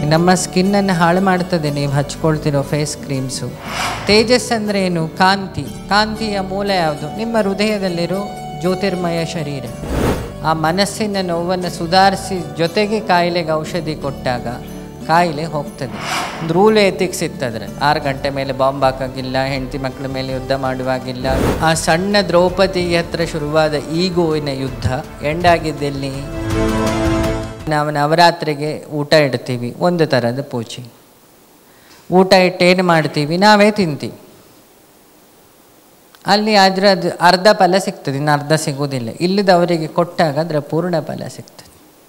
ನಮ್ಮ ಸ್ಕಿನ್ನನ್ನು ಹಾಳು ಮಾಡ್ತದೆ ನೀವು ಹಚ್ಕೊಳ್ತಿರೋ ಫೇಸ್ ಕ್ರೀಮ್ಸು ತೇಜಸ್ ಅಂದರೆ ಏನು ಕಾಂತಿ ಕಾಂತಿಯ ಮೂಲ ಯಾವುದು ನಿಮ್ಮ ಹೃದಯದಲ್ಲಿರೋ ಜ್ಯೋತಿರ್ಮಯ ಶರೀರ ಆ ಮನಸ್ಸಿನ ನೋವನ್ನು ಸುಧಾರಿಸಿ ಜೊತೆಗೆ ಕಾಯಿಲೆಗೆ ಔಷಧಿ ಕೊಟ್ಟಾಗ ಕಾಯಿಲೆ ಹೋಗ್ತದೆ ಒಂದು ರೂಲ್ ಎತಿಕ್ಸ್ ಇತ್ತದ್ರೆ ಆರು ಗಂಟೆ ಮೇಲೆ ಬಾಂಬ್ ಹಾಕೋಗಿಲ್ಲ ಹೆಂಡತಿ ಮಕ್ಕಳ ಮೇಲೆ ಯುದ್ಧ ಮಾಡುವಾಗಿಲ್ಲ ಆ ಸಣ್ಣ ದ್ರೌಪದಿ ಹತ್ರ ಶುರುವಾದ ಈಗೋವಿನ ಯುದ್ಧ ಎಂಡಾಗಿದ್ದೆಲ್ಲಿ ನಾವು ನವರಾತ್ರಿಗೆ ಊಟ ಇಡ್ತೀವಿ ಒಂದು ಥರದ ಪೂಜೆ ಊಟ ಇಟ್ಟು ಏನು ಮಾಡ್ತೀವಿ ನಾವೇ ತಿಂತೀವಿ ಅಲ್ಲಿ ಆದರೆ ಅದು ಅರ್ಧ ಫಲ ಸಿಗ್ತದೆ ಇನ್ನು ಅರ್ಧ ಸಿಗೋದಿಲ್ಲ ಇಲ್ಲದವರಿಗೆ ಕೊಟ್ಟಾಗ ಅದರ ಪೂರ್ಣ ಫಲ ಸಿಗ್ತದೆ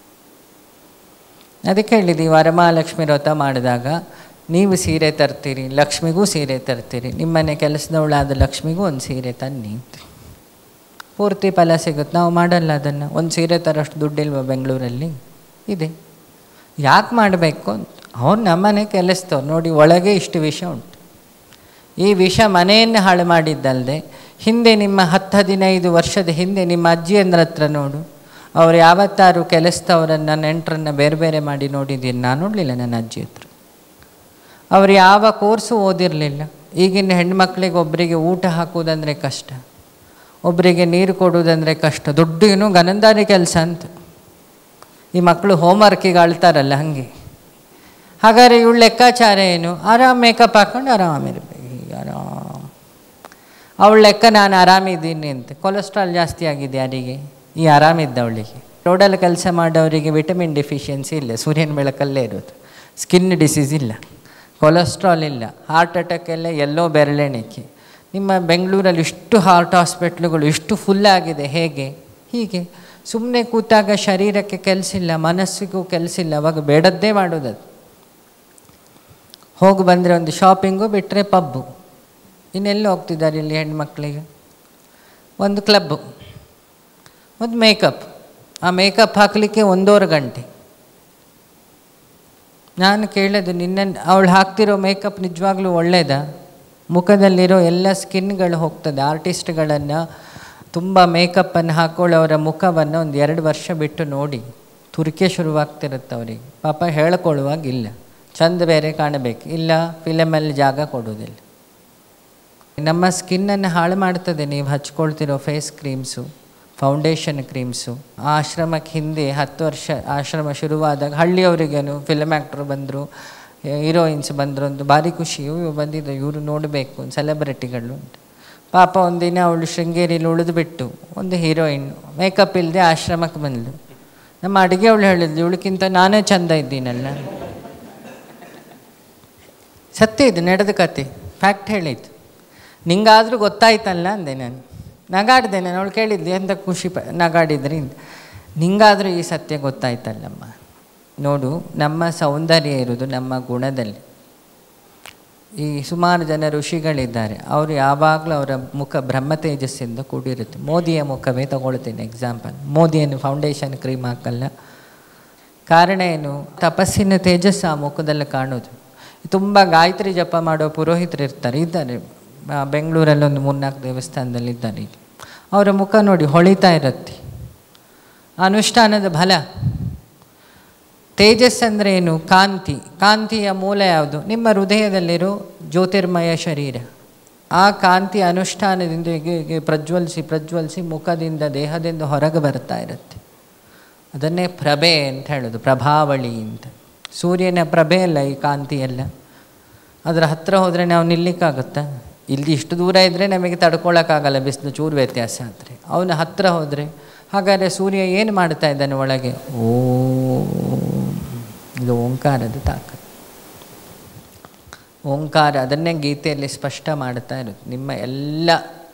ಅದಕ್ಕೆ ಹೇಳಿದ್ದೀವಿ ವರಮಹಾಲಕ್ಷ್ಮಿ ವ್ರತ ಮಾಡಿದಾಗ ನೀವು ಸೀರೆ ತರ್ತೀರಿ ಲಕ್ಷ್ಮಿಗೂ ಸೀರೆ ತರ್ತೀರಿ ನಿಮ್ಮನೆ ಕೆಲಸದವಳಾದ ಲಕ್ಷ್ಮಿಗೂ ಒಂದು ಸೀರೆ ತನ್ನಿ ಅಂತ ಪೂರ್ತಿ ಫಲ ಸಿಗುತ್ತೆ ನಾವು ಮಾಡಲ್ಲ ಅದನ್ನು ಒಂದು ಸೀರೆ ತರೋಷ್ಟು ದುಡ್ಡಿಲ್ವ ಬೆಂಗಳೂರಲ್ಲಿ ಇದೆ ಯಾಕೆ ಮಾಡಬೇಕು ಅಂತ ಅವ್ರು ನಮ್ಮನೆ ಕೆಲಸದವ್ರು ನೋಡಿ ಒಳಗೆ ಇಷ್ಟು ವಿಷ ಉಂಟು ಈ ವಿಷ ಮನೆಯನ್ನು ಹಾಳು ಮಾಡಿದ್ದಲ್ಲದೆ ಹಿಂದೆ ನಿಮ್ಮ ಹತ್ತು ಹದಿನೈದು ವರ್ಷದ ಹಿಂದೆ ನಿಮ್ಮ ಅಜ್ಜಿಯಂದ್ರ ಹತ್ರ ನೋಡು ಅವ್ರು ಯಾವತ್ತಾರು ಕೆಲಸದವರನ್ನು ನೆಂಟರನ್ನು ಬೇರೆ ಬೇರೆ ಮಾಡಿ ನೋಡಿದ್ದೀನಿ ನಾನು ನೋಡಲಿಲ್ಲ ನನ್ನ ಅಜ್ಜಿ ಹತ್ರ ಅವ್ರು ಯಾವ ಕೋರ್ಸು ಓದಿರಲಿಲ್ಲ ಈಗಿನ ಹೆಣ್ಮಕ್ಳಿಗೆ ಒಬ್ಬರಿಗೆ ಊಟ ಹಾಕೋದಂದರೆ ಕಷ್ಟ ಒಬ್ಬರಿಗೆ ನೀರು ಕೊಡೋದಂದರೆ ಕಷ್ಟ ದೊಡ್ಡ ಏನು ಗನಂದಾರಿ ಕೆಲಸ ಅಂತ ಈ ಮಕ್ಕಳು ಹೋಮ್ವರ್ಕಿಗೆ ಅಳ್ತಾರಲ್ಲ ಹಾಗೆ ಹಾಗಾದ್ರೆ ಇವಳು ಲೆಕ್ಕಾಚಾರ ಏನು ಆರಾಮ್ ಮೇಕಪ್ ಹಾಕೊಂಡು ಆರಾಮಿರ್ಬೇಕು ಈಗ ಆರಾಮ್ ಅವಳ ಲೆಕ್ಕ ನಾನು ಆರಾಮಿದ್ದೀನಿ ಅಂತ ಕೊಲೆಸ್ಟ್ರಾಲ್ ಜಾಸ್ತಿ ಆಗಿದೆ ಯಾರಿಗೆ ಈ ಆರಾಮಿದ್ದವಳಿಗೆ ರೋಡಲ್ಲಿ ಕೆಲಸ ಮಾಡೋರಿಗೆ ವಿಟಮಿನ್ ಡಿಫಿಷಿಯನ್ಸಿ ಇಲ್ಲ ಸೂರ್ಯನ ಬೆಳಕಲ್ಲೇ ಇರೋದು ಸ್ಕಿನ್ ಡಿಸೀಸ್ ಇಲ್ಲ ಕೊಲೆಸ್ಟ್ರಾಲ್ ಇಲ್ಲ ಹಾರ್ಟ್ ಅಟ್ಯಾಕ್ ಎಲ್ಲ ಎಲ್ಲೋ ಬೆರಳೆಣಿಕೆ ನಿಮ್ಮ ಬೆಂಗಳೂರಲ್ಲಿ ಇಷ್ಟು ಹಾರ್ಟ್ ಹಾಸ್ಪಿಟ್ಲುಗಳು ಇಷ್ಟು ಫುಲ್ ಆಗಿದೆ ಹೇಗೆ ಹೀಗೆ ಸುಮ್ಮನೆ ಕೂತಾಗ ಶರೀರಕ್ಕೆ ಕೆಲಸ ಇಲ್ಲ ಮನಸ್ಸಿಗೂ ಕೆಲಸ ಇಲ್ಲ ಅವಾಗ ಬೇಡದ್ದೇ ಮಾಡೋದದು ಹೋಗಿ ಬಂದರೆ ಒಂದು ಶಾಪಿಂಗು ಬಿಟ್ಟರೆ ಪಬ್ಬು ಇನ್ನೆಲ್ಲ ಹೋಗ್ತಿದ್ದಾರೆ ಇಲ್ಲಿ ಹೆಣ್ಮಕ್ಳಿಗೆ ಒಂದು ಕ್ಲಬ್ಬು ಒಂದು ಮೇಕಪ್ ಆ ಮೇಕಪ್ ಹಾಕಲಿಕ್ಕೆ ಒಂದೂವರೆ ಗಂಟೆ ನಾನು ಕೇಳೋದು ನಿನ್ನ ಅವಳು ಹಾಕ್ತಿರೋ ಮೇಕಪ್ ನಿಜವಾಗ್ಲೂ ಒಳ್ಳೇದಾ ಮುಖದಲ್ಲಿರೋ ಎಲ್ಲ ಸ್ಕಿನ್ಗಳು ಹೋಗ್ತದೆ ಆರ್ಟಿಸ್ಟ್ಗಳನ್ನು ತುಂಬ ಮೇಕಪ್ಪನ್ನು ಹಾಕೊಳ್ಳೋರ ಮುಖವನ್ನು ಒಂದು ಎರಡು ವರ್ಷ ಬಿಟ್ಟು ನೋಡಿ ತುರಿಕೆ ಶುರುವಾಗ್ತಿರುತ್ತೆ ಅವರಿಗೆ ಪಾಪ ಹೇಳ್ಕೊಳ್ಳುವಾಗಿಲ್ಲ ಚಂದ ಬೇರೆ ಕಾಣಬೇಕು ಇಲ್ಲ ಫಿಲಮಲ್ಲಿ ಜಾಗ ಕೊಡೋದಿಲ್ಲ ನಮ್ಮ ಸ್ಕಿನ್ನನ್ನು ಹಾಳು ಮಾಡ್ತದೆ ನೀವು ಹಚ್ಕೊಳ್ತಿರೋ ಫೇಸ್ ಕ್ರೀಮ್ಸು ಫೌಂಡೇಶನ್ ಕ್ರೀಮ್ಸು ಆ ಆಶ್ರಮಕ್ಕೆ ಹಿಂದೆ ಹತ್ತು ವರ್ಷ ಆಶ್ರಮ ಶುರುವಾದಾಗ ಹಳ್ಳಿಯವರಿಗೇನು ಫಿಲಮ್ ಆ್ಯಕ್ಟ್ರು ಬಂದರು ಹೀರೋಯಿನ್ಸ್ ಬಂದರು ಒಂದು ಭಾರಿ ಖುಷಿ ಇವು ಬಂದಿದ್ದು ಇವರು ನೋಡಬೇಕು ಸೆಲೆಬ್ರಿಟಿಗಳು ಅಂತ ಪಾಪ ಒಂದಿನ ಅವಳು ಶೃಂಗೇರಿಲಿ ಉಳಿದು ಬಿಟ್ಟು ಒಂದು ಹೀರೋಯಿನ್ ಮೇಕಪ್ ಇಲ್ಲದೆ ಆಶ್ರಮಕ್ಕೆ ಬಂದಳು ನಮ್ಮ ಅಡುಗೆ ಅವಳು ಹೇಳಿದ್ಲು ಇವಳಕ್ಕಿಂತ ನಾನೇ ಚಂದ ಇದ್ದೀನಲ್ಲ ಸತ್ಯ ಇದು ನಡೆದ ಕತೆ ಫ್ಯಾಕ್ಟ್ ಹೇಳಿದ್ದು ನಿಂಗಾದರೂ ಗೊತ್ತಾಯ್ತಲ್ಲ ಅಂದೆ ನಾನು ನಗಾಡಿದೆ ನಾನು ಅವಳು ಕೇಳಿದ್ಲು ಎಂತ ಖುಷಿ ಪ ನಗಾಡಿದ್ರಿ ಅಂತ ನಿಂಗಾದರೂ ಈ ಸತ್ಯ ಗೊತ್ತಾಯ್ತಲ್ಲಮ್ಮ ನೋಡು ನಮ್ಮ ಸೌಂದರ್ಯ ಇರೋದು ನಮ್ಮ ಗುಣದಲ್ಲಿ ಈ ಸುಮಾರು ಜನ ಋಷಿಗಳಿದ್ದಾರೆ ಅವರು ಯಾವಾಗಲೂ ಅವರ ಮುಖ ಬ್ರಹ್ಮ ತೇಜಸ್ಸಿಂದ ಕೂಡಿರುತ್ತೆ ಮೋದಿಯ ಮುಖವೇ ತಗೊಳ್ತೀನಿ ಎಕ್ಸಾಂಪಲ್ ಮೋದಿಯನ್ನು ಫೌಂಡೇಶನ್ ಕ್ರೀಮ್ ಹಾಕಲ್ಲ ಕಾರಣ ಏನು ತಪಸ್ಸಿನ ತೇಜಸ್ಸು ಆ ಮುಖದಲ್ಲಿ ಕಾಣೋದು ತುಂಬ ಗಾಯತ್ರಿ ಜಪ ಮಾಡೋ ಪುರೋಹಿತರು ಇರ್ತಾರೆ ಇದ್ದಾರೆ ಆ, ಬೆಂಗಳೂರಲ್ಲಿ ಒಂದು ಮೂರ್ನಾಲ್ಕು ದೇವಸ್ಥಾನದಲ್ಲಿ ಇದ್ದಾರೆ ಈಗ ಅವರ ಮುಖ ನೋಡಿ ಹೊಳಿತಾ ಇರುತ್ತೆ ಅನುಷ್ಠಾನದ ಫಲ ತೇಜಸ್ ಅಂದರೆ ಏನು ಕಾಂತಿ ಕಾಂತಿಯ ಮೂಲ ಯಾವುದು ನಿಮ್ಮ ಹೃದಯದಲ್ಲಿರೋ ಜ್ಯೋತಿರ್ಮಯ ಶರೀರ ಆ ಕಾಂತಿ ಅನುಷ್ಠಾನದಿಂದ ಹೀಗೆ ಹೀಗೆ ಪ್ರಜ್ವಲಿಸಿ ಪ್ರಜ್ವಲಿಸಿ ಮುಖದಿಂದ ದೇಹದಿಂದ ಹೊರಗೆ ಬರ್ತಾ ಇರುತ್ತೆ ಅದನ್ನೇ ಪ್ರಭೆ ಅಂತ ಹೇಳೋದು ಪ್ರಭಾವಳಿ ಅಂತ ಸೂರ್ಯನ ಪ್ರಭೆ ಅಲ್ಲ ಈ ಕಾಂತಿ ಎಲ್ಲ ಅದರ ಹತ್ತಿರ ಹೋದರೆ ನಾವು ನಿಲ್ಲಿಕ್ಕಾಗುತ್ತಾ ಇಲ್ಲಿ ಇಷ್ಟು ದೂರ ಇದ್ದರೆ ನಮಗೆ ತಡ್ಕೊಳ್ಳೋಕ್ಕಾಗಲ್ಲ ಬಿಸಿಲು ಚೂರು ವ್ಯತ್ಯಾಸ ಆದರೆ ಅವನ ಹತ್ತಿರ ಹೋದರೆ ಹಾಗಾದರೆ ಸೂರ್ಯ ಏನು ಮಾಡ್ತಾ ಇದ್ದಾನೆ ಒಳಗೆ ಓ ಇದು ಓಂಕಾರದ ತಾಕತ್ತು ಓಂಕಾರ ಅದನ್ನೇ ಗೀತೆಯಲ್ಲಿ ಸ್ಪಷ್ಟ ಮಾಡ್ತಾ ಇರುತ್ತೆ ನಿಮ್ಮ ಎಲ್ಲ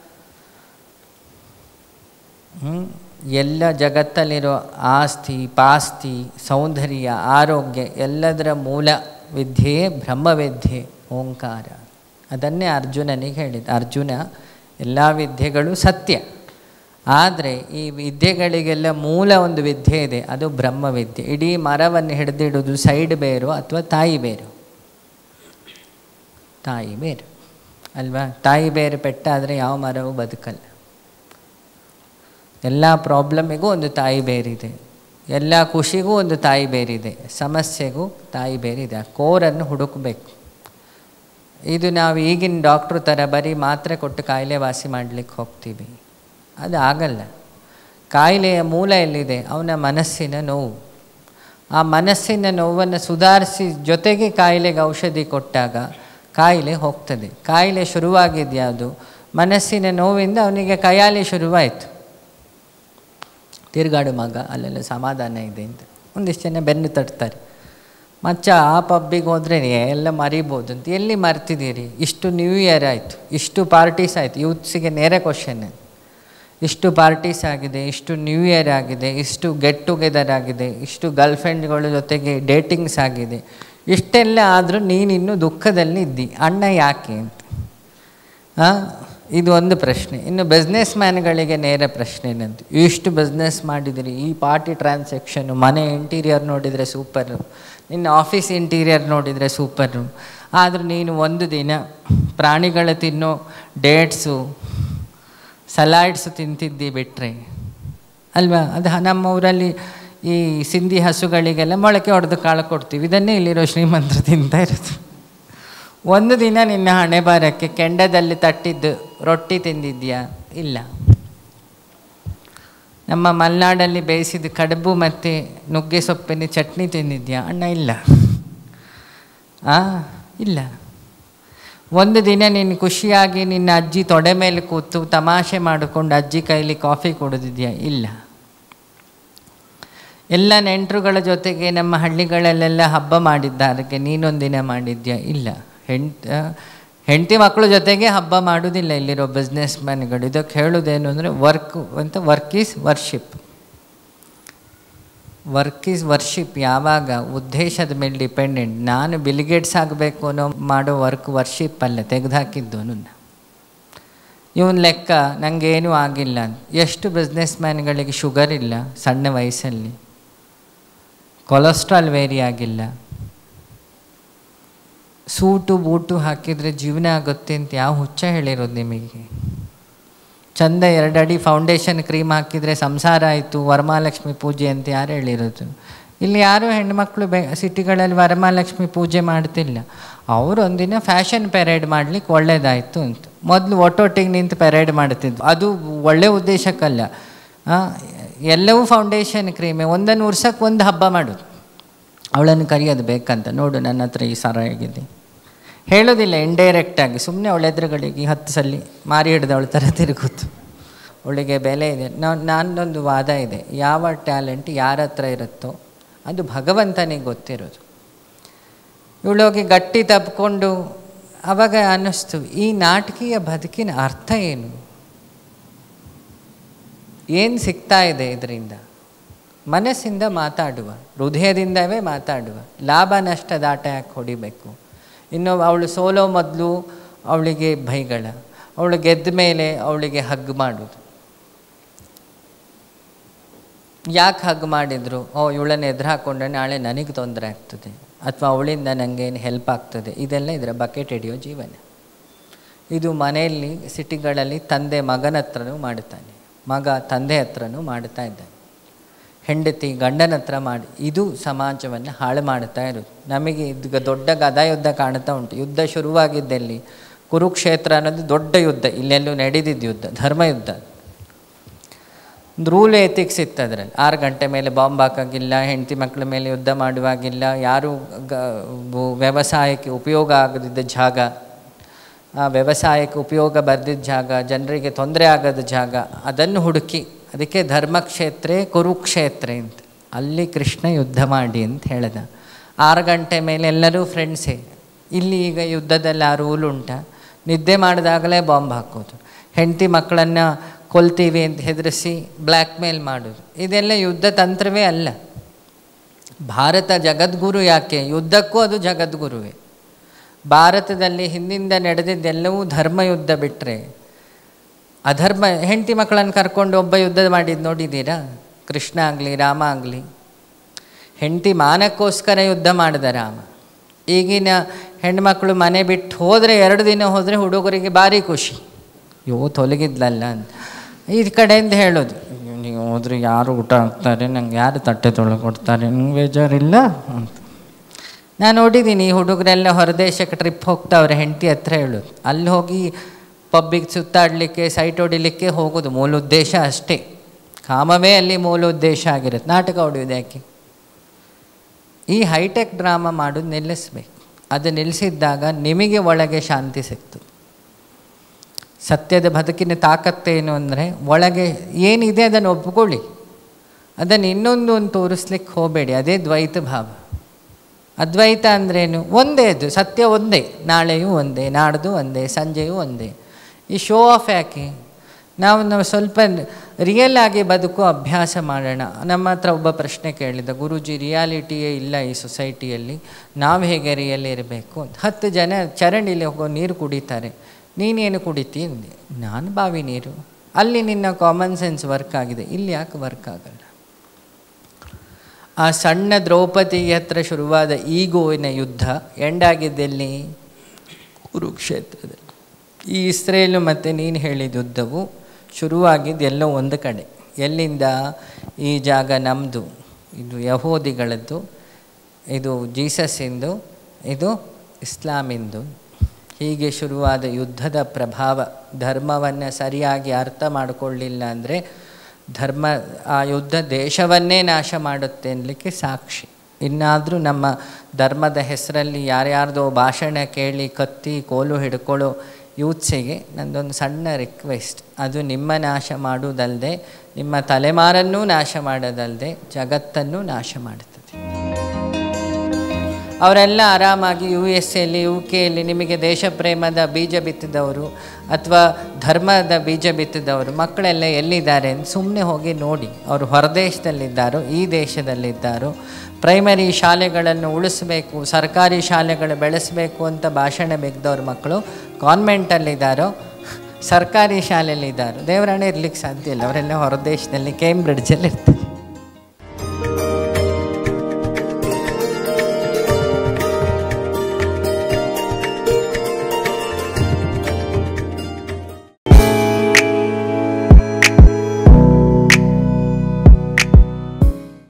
ಹ್ಮ್? ಎಲ್ಲ ಜಗತ್ತಲ್ಲಿರೋ ಆಸ್ತಿ ಪಾಸ್ತಿ ಸೌಂದರ್ಯ ಆರೋಗ್ಯ ಎಲ್ಲದರ ಮೂಲ ವಿದ್ಯೆಯೇ ಬ್ರಹ್ಮವಿದ್ಯೆ ಓಂಕಾರ ಅದನ್ನೇ ಅರ್ಜುನನಿಗೆ ಹೇಳಿದ ಅರ್ಜುನ ಎಲ್ಲ ವಿದ್ಯೆಗಳು ಸತ್ಯ ಆದರೆ ಈ ವಿದ್ಯೆಗಳಿಗೆಲ್ಲ ಮೂಲ ಒಂದು ವಿದ್ಯೆ ಇದೆ ಅದು ಬ್ರಹ್ಮವಿದ್ಯೆ ಇಡೀ ಮರವನ್ನು ಹಿಡಿದಿಡೋದು ಸೈಡ್ ಬೇರು ಅಥವಾ ತಾಯಿ ಬೇರು ತಾಯಿ ಬೇರು ಅಲ್ವಾ ತಾಯಿ ಬೇರು ಪೆಟ್ಟಾದರೆ ಯಾವ ಮರವೂ ಬದುಕಲ್ಲ ಎಲ್ಲ ಪ್ರಾಬ್ಲಮಿಗೂ ಒಂದು ತಾಯಿ ಬೇರಿದೆ ಎಲ್ಲ ಖುಷಿಗೂ ಒಂದು ತಾಯಿ ಬೇರಿದೆ ಸಮಸ್ಯೆಗೂ ತಾಯಿ ಬೇರಿದೆ ಆ ಕೋರನ್ನು ಹುಡುಕಬೇಕು ಇದು ನಾವು ಈಗಿನ ಡಾಕ್ಟ್ರು ಥರ ಬರೀ ಮಾತ್ರೆ ಕೊಟ್ಟು ಕಾಯಿಲೆ ವಾಸಿ ಮಾಡಲಿಕ್ಕೆ ಹೋಗ್ತೀವಿ ಅದು ಆಗಲ್ಲ ಕಾಯಿಲೆಯ ಮೂಲ ಎಲ್ಲಿದೆ ಅವನ ಮನಸ್ಸಿನ ನೋವು ಆ ಮನಸ್ಸಿನ ನೋವನ್ನು ಸುಧಾರಿಸಿ ಜೊತೆಗೆ ಕಾಯಿಲೆಗೆ ಔಷಧಿ ಕೊಟ್ಟಾಗ ಕಾಯಿಲೆ ಹೋಗ್ತದೆ ಕಾಯಿಲೆ ಶುರುವಾಗಿದ್ಯಾವುದು ಮನಸ್ಸಿನ ನೋವಿಂದ ಅವನಿಗೆ ಕೈಯಾಲೆ ಶುರುವಾಯಿತು ತಿರುಗಾಡು ಮಗ ಅಲ್ಲೆಲ್ಲ ಸಮಾಧಾನ ಇದೆ ಅಂತ ಒಂದಿಷ್ಟು ಜನ ಬೆನ್ನು ತಟ್ತಾರೆ ಮಚ್ಚ ಆ ಪಬ್ಬಿಗೆ ಹೋದ್ರೆ ಎಲ್ಲ ಮರಿಬೋದು ಅಂತ ಎಲ್ಲಿ ಮರ್ತಿದ್ದೀರಿ ಇಷ್ಟು ನ್ಯೂ ಇಯರ್ ಆಯಿತು ಇಷ್ಟು ಪಾರ್ಟೀಸ್ ಆಯಿತು ಯೂತ್ಸಿಗೆ ನೇರ ಕ್ವಶನ್ ಇಷ್ಟು ಪಾರ್ಟೀಸ್ ಆಗಿದೆ ಇಷ್ಟು ನ್ಯೂ ಇಯರ್ ಆಗಿದೆ ಇಷ್ಟು ಗೆಟ್ ಟುಗೆದರ್ ಆಗಿದೆ ಇಷ್ಟು ಗರ್ಲ್ ಫ್ರೆಂಡ್ಗಳ ಜೊತೆಗೆ ಡೇಟಿಂಗ್ಸ್ ಆಗಿದೆ ಇಷ್ಟೆಲ್ಲ ಆದರೂ ನೀನಿನ್ನೂ ದುಃಖದಲ್ಲಿ ಇದ್ದಿ ಅಣ್ಣ ಯಾಕೆ ಅಂತ ಆ, ಇದು ಒಂದು ಪ್ರಶ್ನೆ ಇನ್ನು ಬಿಸ್ನೆಸ್ ಮ್ಯಾನ್ಗಳಿಗೆ ನೇರ ಪ್ರಶ್ನೆ ಏನಂತ ಇಷ್ಟು ಬಿಸ್ನೆಸ್ ಮಾಡಿದಿರಿ ಈ ಪಾರ್ಟಿ ಟ್ರಾನ್ಸಾಕ್ಷನ್ನು ಮನೆ ಇಂಟೀರಿಯರ್ ನೋಡಿದರೆ ಸೂಪರು ನಿನ್ನ ಆಫೀಸ್ ಇಂಟೀರಿಯರ್ ನೋಡಿದರೆ ಸೂಪರು ಆದರೂ ನೀನು ಒಂದು ದಿನ ಪ್ರಾಣಿಗಳ ತಿನ್ನೋ ಡೇಟ್ಸು ಸಲಾಡ್ಸು ತಿಂತಿದ್ದಿ ಬಿಟ್ಟರೆ ಅಲ್ವಾ ಅದು ಹ- ನಮ್ಮ ಊರಲ್ಲಿ ಈ ಸಿಂಧಿ ಹಸುಗಳಿಗೆಲ್ಲ ಮೊಳಕೆ ಹೊಡೆದು ಕಾಳು ಕೊಡ್ತೀವಿ ಇದನ್ನೇ ಇಲ್ಲಿರೋ ಶ್ರೀಮಂತರು ತಿಂತಾ ಇರೋದು ಒಂದು ದಿನ ನಿನ್ನ ಹಣೆ ಬಾರಕ್ಕೆ ಕೆಂಡದಲ್ಲಿ ತಟ್ಟಿದ್ದು ರೊಟ್ಟಿ ತಿಂದಿದ್ಯಾ ಇಲ್ಲ ನಮ್ಮ ಮಲೆನಾಡಲ್ಲಿ ಬೇಯಿಸಿದ ಕಡುಬು ಮತ್ತು ನುಗ್ಗೆ ಸೊಪ್ಪಿನ ಚಟ್ನಿ ತಿಂದಿದ್ಯಾ ಅಣ್ಣ ಇಲ್ಲ ಆ ಇಲ್ಲ ಒಂದು ದಿನ ನೀನು ಖುಷಿಯಾಗಿ ನಿನ್ನ ಅಜ್ಜಿ ತೊಡೆ ಮೇಲೆ ಕೂತು ತಮಾಷೆ ಮಾಡಿಕೊಂಡು ಅಜ್ಜಿ ಕೈಲಿ ಕಾಫಿ ಕುಡಿದಿದ್ಯಾ ಇಲ್ಲ ಎಲ್ಲ ನೆಂಟರುಗಳ ಜೊತೆಗೆ ನಮ್ಮ ಹಳ್ಳಿಗಳಲ್ಲೆಲ್ಲ ಹಬ್ಬ ಮಾಡಿದ್ದಾರಿಗೆ ನೀನೊಂದಿನ ಮಾಡಿದ್ಯಾ ಇಲ್ಲ ಹೆಂಟ್ ಹೆಂಡತಿ ಮಕ್ಕಳ ಜೊತೆಗೆ ಹಬ್ಬ ಮಾಡೋದಿಲ್ಲ ಇಲ್ಲಿರೋ ಬಿಸ್ನೆಸ್ ಮ್ಯಾನ್ಗಳು ಇದಕ್ಕೆ ಹೇಳೋದೇನು ಅಂದರೆ ವರ್ಕ್ ಅಂತ work is worship work is worship ಯಾವಾಗ ಉದ್ದೇಶದ ಮೇಲೆ ಡಿಪೆಂಡೆಂಟ್ ನಾನು ಬಿಲ್ಗೇಟ್ಸ್ ಆಗಬೇಕು ಅನ್ನೋ ಮಾಡೋ ವರ್ಕ್ ವರ್ಷಿಪ್ ಅಲ್ಲ ತೆಗೆದುಹಾಕಿದ್ದು ನನ್ನ ಇವನ್ ಲೆಕ್ಕ ನನಗೇನೂ ಆಗಿಲ್ಲ ಅಂತ. ಎಷ್ಟು ಬಿಸ್ನೆಸ್ ಮ್ಯಾನ್ಗಳಿಗೆ ಶುಗರ್ ಇಲ್ಲ ಸಣ್ಣ ವಯಸ್ಸಲ್ಲಿ ಕೊಲೆಸ್ಟ್ರಾಲ್ ವೇರಿ ಆಗಿಲ್ಲ ಸೂಟು ಬೂಟು ಹಾಕಿದರೆ ಜೀವನ ಆಗುತ್ತೆ ಅಂತ ಯಾವ ಹುಚ್ಚ ಹೇಳಿರೋದು ನಿಮಗೆ ಚಂದ ಎರಡು ಅಡಿ ಫೌಂಡೇಶನ್ ಕ್ರೀಮ್ ಹಾಕಿದರೆ ಸಂಸಾರ ಆಯಿತು ವರಮಹಾಲಕ್ಷ್ಮಿ ಪೂಜೆ ಅಂತ ಯಾರು ಹೇಳಿರೋದು ಇಲ್ಲಿ ಯಾರೂ ಹೆಣ್ಮಕ್ಳು ಬೆ ಸಿಟಿಗಳಲ್ಲಿ ವರಮಹಾಲಕ್ಷ್ಮಿ ಪೂಜೆ ಮಾಡ್ತಿಲ್ಲ ಅವರು ಒಂದಿನ ಫ್ಯಾಷನ್ ಪೆರೇಡ್ ಮಾಡ್ಲಿಕ್ಕೆ ಒಳ್ಳೇದಾಯಿತು ಅಂತ ಮೊದಲು ಒಟ್ಟೊಟ್ಟಿಗೆ ನಿಂತು ಪೆರೇಡ್ ಮಾಡ್ತಿದ್ದು ಅದು ಒಳ್ಳೆ ಉದ್ದೇಶಕ್ಕಲ್ಲ ಆ, ಎಲ್ಲವೂ ಫೌಂಡೇಶನ್ ಕ್ರೀಮೆ ಒಂದನ್ನು ಉರ್ಸಕ್ಕೆ ಒಂದು ಹಬ್ಬ ಮಾಡೋದು ಅವಳನ್ನು ಕರೆಯೋದು ಬೇಕಂತ ನೋಡು ನನ್ನ ಹತ್ರ ಈ ಸರ ಹೇಗಿದೆ ಹೇಳೋದಿಲ್ಲ ಇಂಡೈರೆಕ್ಟಾಗಿ ಸುಮ್ಮನೆ ಅವಳ ಎದುರುಗಳಿಗೆ ಹತ್ತು ಸಲ ಮಾರಿ ಹಿಡ್ದವಳ ಥರ ತಿರುಗುತ್ತು ಅವಳಿಗೆ ಬೆಲೆ ಇದೆ ನಾನು ನಾನೊಂದು ವಾದ ಇದೆ ಯಾವ ಟ್ಯಾಲೆಂಟ್ ಯಾರ ಹತ್ರ ಇರುತ್ತೋ ಅದು ಭಗವಂತನಿಗೆ ಗೊತ್ತಿರೋದು ಇವಳೋಗಿ ಗಟ್ಟಿ ತಪ್ಕೊಂಡು ಅವಾಗ ಅನ್ನಿಸ್ತು ಈ ನಾಟಕೀಯ ಬದುಕಿನ ಅರ್ಥ ಏನು ಏನು ಸಿಗ್ತಾ ಇದೆ ಇದರಿಂದ ಮನಸ್ಸಿಂದ ಮಾತಾಡುವ ಹೃದಯದಿಂದವೇ ಮಾತಾಡುವ ಲಾಭ ನಷ್ಟ ದಾಟ ಯಾಕೆ ಹೊಡಿಬೇಕು ಇನ್ನು ಅವಳು ಸೋಲೋ ಮೊದಲು ಅವಳಿಗೆ ಭೈಗಳ ಅವಳು ಗೆದ್ದ ಮೇಲೆ ಅವಳಿಗೆ ಹಗ್ ಮಾಡೋದು ಯಾಕೆ ಹಗ್ ಮಾಡಿದ್ರು ಓ ಇವಳನ್ನು ಎದುರು ಹಾಕ್ಕೊಂಡ್ರೆ ನಾಳೆ ನನಗೆ ತೊಂದರೆ ಆಗ್ತದೆ ಅಥವಾ ಅವಳಿಂದ ನನಗೇನು ಹೆಲ್ಪ್ ಆಗ್ತದೆ ಇದೆಲ್ಲ ಇದರ ಬಕೆಟ್ ಹಿಡಿಯೋ ಜೀವನ ಇದು ಮನೆಯಲ್ಲಿ ಸಿಟಿಗಳಲ್ಲಿ ತಂದೆ ಮಗನ ಹತ್ರನೂ ಮಾಡ್ತಾನೆ ಮಗ ತಂದೆ ಹತ್ರನೂ ಮಾಡ್ತಾ ಇದ್ದಾನೆ ಹೆಂಡತಿ ಗಂಡನ ಹತ್ರ ಮಾಡಿ ಇದು ಸಮಾಜವನ್ನು ಹಾಳು ಮಾಡ್ತಾ ಇರೋದು ನಮಗೆ ಇದು ದೊಡ್ಡ ಗದಾಯುದ್ಧ ಕಾಣ್ತಾ ಉಂಟು ಯುದ್ಧ ಶುರುವಾಗಿದ್ದಲ್ಲಿ ಕುರುಕ್ಷೇತ್ರ ಅನ್ನೋದು ದೊಡ್ಡ ಯುದ್ಧ ಇಲ್ಲೆಲ್ಲೂ ನಡೆದಿದ್ದ ಯುದ್ಧ ಧರ್ಮಯುದ್ಧ ಒಂದು ರೂಲ್ ಎಥಿಕ್ಸ್ ಇತ್ತು ಅದರಲ್ಲಿ ಆರು ಗಂಟೆ ಮೇಲೆ ಬಾಂಬ್ ಹಾಕೋಂಗಿಲ್ಲ ಹೆಂಡತಿ ಮಕ್ಕಳ ಮೇಲೆ ಯುದ್ಧ ಮಾಡುವಾಗಿಲ್ಲ ಯಾರು ಗ ಬು- ವ್ಯವಸಾಯಕ್ಕೆ ಉಪಯೋಗ ಆಗದಿದ್ದ ಜಾಗ ಆ ವ್ಯವಸಾಯಕ್ಕೆ ಉಪಯೋಗ ಬರ್ದಿದ್ದ ಜಾಗ ಜನರಿಗೆ ತೊಂದರೆ ಆಗದ ಜಾಗ ಅದನ್ನು ಹುಡುಕಿ ಅದಕ್ಕೆ ಧರ್ಮಕ್ಷೇತ್ರೇ ಕುರುಕ್ಷೇತ್ರ ಅಂತ ಅಲ್ಲಿ ಕೃಷ್ಣ ಯುದ್ಧ ಮಾಡಿ ಅಂತ ಹೇಳ್ದ ಆರು ಗಂಟೆ ಮೇಲೆ ಎಲ್ಲರೂ ಫ್ರೆಂಡ್ಸೇ ಇಲ್ಲಿ ಈಗ ಯುದ್ಧದಲ್ಲಿ ಆ ರೂಲ್ ಉಂಟಾ ನಿದ್ದೆ ಮಾಡಿದಾಗಲೇ ಬಾಂಬ್ ಹಾಕೋದು ಹೆಂಡತಿ ಮಕ್ಕಳನ್ನು ಕೊಲ್ತೀವಿ ಅಂತ ಹೆದರಿಸಿ ಬ್ಲ್ಯಾಕ್ ಮೇಲ್ ಮಾಡೋದು ಇದೆಲ್ಲ ಯುದ್ಧ ತಂತ್ರವೇ ಅಲ್ಲ ಭಾರತ ಜಗದ್ಗುರು ಯಾಕೆ ಯುದ್ಧಕ್ಕೂ ಅದು ಜಗದ್ಗುರುವೇ ಭಾರತದಲ್ಲಿ ಹಿಂದಿಂದ ನಡೆದಿದ್ದೆಲ್ಲವೂ ಧರ್ಮ ಯುದ್ಧ ಬಿಟ್ಟರೆ ಅಧರ್ಮ ಹೆಂಡತಿ ಮಕ್ಕಳನ್ನು ಕರ್ಕೊಂಡು ಒಬ್ಬ ಯುದ್ಧ ಮಾಡಿದ್ದು ನೋಡಿದ್ದೀರಾ ಕೃಷ್ಣ ಆಗಲಿ ರಾಮ ಆಗಲಿ ಹೆಂಡತಿ ಮಾನಕ್ಕೋಸ್ಕರ ಯುದ್ಧ ಮಾಡಿದ ರಾಮ ಈಗಿನ ಹೆಣ್ಮಕ್ಳು ಮನೆ ಬಿಟ್ಟು ಹೋದರೆ ಎರಡು ದಿನ ಹೋದರೆ ಹುಡುಗರಿಗೆ ಭಾರಿ ಖುಷಿ ಯೋ ತೊಲಗಿದ್ಲಲ್ಲ ಅಂತ ಈ ಕಡೆಯಿಂದ ಹೇಳೋದು ನೀವು ಹೋದ್ರೆ ಯಾರು ಊಟ ಹಾಕ್ತಾರೆ ನಂಗೆ ಯಾರು ತಟ್ಟೆ ತೊಳೆದು ಕೊಡ್ತಾರೆ ನಂಗೆ ಬೇಜಾರಿಲ್ಲ ಅಂತ ನಾನು ನೋಡಿದ್ದೀನಿ ಈ ಹುಡುಗರೆಲ್ಲ ಹೊರದೇಶಕ್ಕೆ ಟ್ರಿಪ್ ಹೋಗ್ತಾವ್ರೆ ಹೆಂಡತಿ ಹತ್ರ ಹೇಳೋದು ಅಲ್ಲಿ ಹೋಗಿ ಪಬ್ಬಿಗೆ ಸುತ್ತಾಡಲಿಕ್ಕೆ ಸೈಟ್ ಹೊಡಿಲಿಕ್ಕೆ ಹೋಗೋದು ಮೂಲ ಉದ್ದೇಶ ಅಷ್ಟೇ ಕಾಮವೇ ಅಲ್ಲಿ ಮೂಲ ಉದ್ದೇಶ ಆಗಿರುತ್ತೆ ನಾಟಕ ಹೊಡೆಯೋದು ಯಾಕೆ ಈ ಹೈಟೆಕ್ ಡ್ರಾಮಾ ಮಾಡೋದು ನಿಲ್ಲಿಸ್ಬೇಕು ಅದು ನಿಲ್ಲಿಸಿದ್ದಾಗ ನಿಮಗೆ ಒಳಗೆ ಶಾಂತಿ ಸಿಕ್ತು ಸತ್ಯದ ಬದುಕಿನ ತಾಕತ್ತೇನು ಅಂದರೆ ಒಳಗೆ ಏನಿದೆ ಅದನ್ನು ಒಪ್ಕೊಳ್ಳಿ ಅದನ್ನು ಇನ್ನೊಂದು ಒಂದು ತೋರಿಸ್ಲಿಕ್ಕೆ ಹೋಗಬೇಡಿ ಅದೇ ದ್ವೈತ ಭಾವ ಅದ್ವೈತ ಅಂದ್ರೇನು ಒಂದೇ ಅದು ಸತ್ಯ ಒಂದೇ ನಾಳೆಯೂ ಒಂದೇ ನಾಡ್ದು ಒಂದೇ ಸಂಜೆಯೂ ಒಂದೇ ಈ ಶೋ ಆಫ್ ಯಾಕೆ ನಾವು ನಾವು ಸ್ವಲ್ಪ ರಿಯಲ್ ಆಗಿ ಬದುಕು ಅಭ್ಯಾಸ ಮಾಡೋಣ ನಮ್ಮ ಹತ್ರ ಒಬ್ಬ ಪ್ರಶ್ನೆ ಕೇಳಿದ ಗುರೂಜಿ ರಿಯಾಲಿಟಿಯೇ ಇಲ್ಲ ಈ ಸೊಸೈಟಿಯಲ್ಲಿ ನಾವು ಹೇಗೆ ರಿಯಲ್ ಇರಬೇಕು ಹತ್ತು ಜನ ಚರಂಡಿಲಿ ಹೋಗೋ ನೀರು ಕುಡಿತಾರೆ ನೀನೇನು ಕುಡಿತಿ ಅಂದೆ ನಾನು ಬಾವಿ ನೀರು ಅಲ್ಲಿ ನಿನ್ನ ಕಾಮನ್ ಸೆನ್ಸ್ ವರ್ಕ್ ಆಗಿದೆ ಇಲ್ಲಿ ಯಾಕೆ ವರ್ಕ್ ಆಗಲ್ಲ ಆ ಸಣ್ಣ ದ್ರೌಪದಿ ಹತ್ರ ಶುರುವಾದ ಈಗೋವಿನ ಯುದ್ಧ ಎಂಡಾಗಿದ್ದೆಲ್ಲಿ ಕುರುಕ್ಷೇತ್ರದಲ್ಲಿ ಈ ಇಸ್ರೇಲು ಮತ್ತು ನೀನು ಹೇಳಿದ ಯುದ್ಧವು ಶುರುವಾಗಿದ್ದು ಎಲ್ಲೋ ಒಂದು ಕಡೆ ಎಲ್ಲಿಂದ ಈ ಜಾಗ ನಮ್ಮದು ಇದು ಯಹೋದಿಗಳದ್ದು ಇದು ಜೀಸಸ್ಸಿಂದು ಇದು ಇಸ್ಲಾಮಿಂದು ಹೀಗೆ ಶುರುವಾದ ಯುದ್ಧದ ಪ್ರಭಾವ ಧರ್ಮವನ್ನು ಸರಿಯಾಗಿ ಅರ್ಥ ಮಾಡಿಕೊಳ್ಳಿಲ್ಲ ಅಂದರೆ ಧರ್ಮ ಆ ಯುದ್ಧ ದೇಶವನ್ನೇ ನಾಶ ಮಾಡುತ್ತೆ ಅನ್ನಲಿಕ್ಕೆ ಸಾಕ್ಷಿ ಇನ್ನಾದರೂ ನಮ್ಮ ಧರ್ಮದ ಹೆಸರಲ್ಲಿ ಯಾರ್ಯಾರ್ದೋ ಭಾಷಣ ಕೇಳಿ ಕತ್ತಿ ಕೋಲು ಹಿಡ್ಕೊಳ್ಳೋ ಯೂತ್ಸಿಗೆ ನಂದೊಂದು ಸಣ್ಣ ರಿಕ್ವೆಸ್ಟ್ ಅದು ನಿಮ್ಮ ನಾಶ ಮಾಡುವುದಲ್ಲದೆ ನಿಮ್ಮ ತಲೆಮಾರನ್ನೂ ನಾಶ ಮಾಡೋದಲ್ಲದೆ ಜಗತ್ತನ್ನು ನಾಶ ಮಾಡುತ್ತದೆ ಅವರೆಲ್ಲ ಆರಾಮಾಗಿ ಯು ಎಸ್ ಎಲ್ಲಿ ಯು ಕೆಯಲ್ಲಿ ನಿಮಗೆ ದೇಶ ಪ್ರೇಮದ ಬೀಜ ಬಿತ್ತಿದವರು ಅಥವಾ ಧರ್ಮದ ಬೀಜ ಬಿತ್ತಿದವರು ಮಕ್ಕಳೆಲ್ಲ ಎಲ್ಲಿದ್ದಾರೆ ಅಂತ ಸುಮ್ಮನೆ ಹೋಗಿ ನೋಡಿ ಅವರು ಹೊರದೇಶದಲ್ಲಿದ್ದಾರೋ ಈ ದೇಶದಲ್ಲಿದ್ದಾರೋ ಪ್ರೈಮರಿ ಶಾಲೆಗಳನ್ನು ಉಳಿಸ್ಬೇಕು ಸರ್ಕಾರಿ ಶಾಲೆಗಳು ಬೆಳೆಸಬೇಕು ಅಂತ ಭಾಷಣ ಬೆಗ್ದವ್ರ ಮಕ್ಕಳು ಕಾನ್ವೆಂಟಲ್ಲಿದ್ದಾರೋ ಸರ್ಕಾರಿ ಶಾಲೆಯಲ್ಲಿದ್ದಾರೋ ದೇವರಾಣೆ ಇರ್ಲಿಕ್ಕೆ ಸಾಧ್ಯ ಇಲ್ಲ ಅವರೆಲ್ಲ ಹೊರದೇಶದಲ್ಲಿ ಕೇಂಬ್ರಿಡ್ಜಲ್ಲಿ ಇರ್ತಾರೆ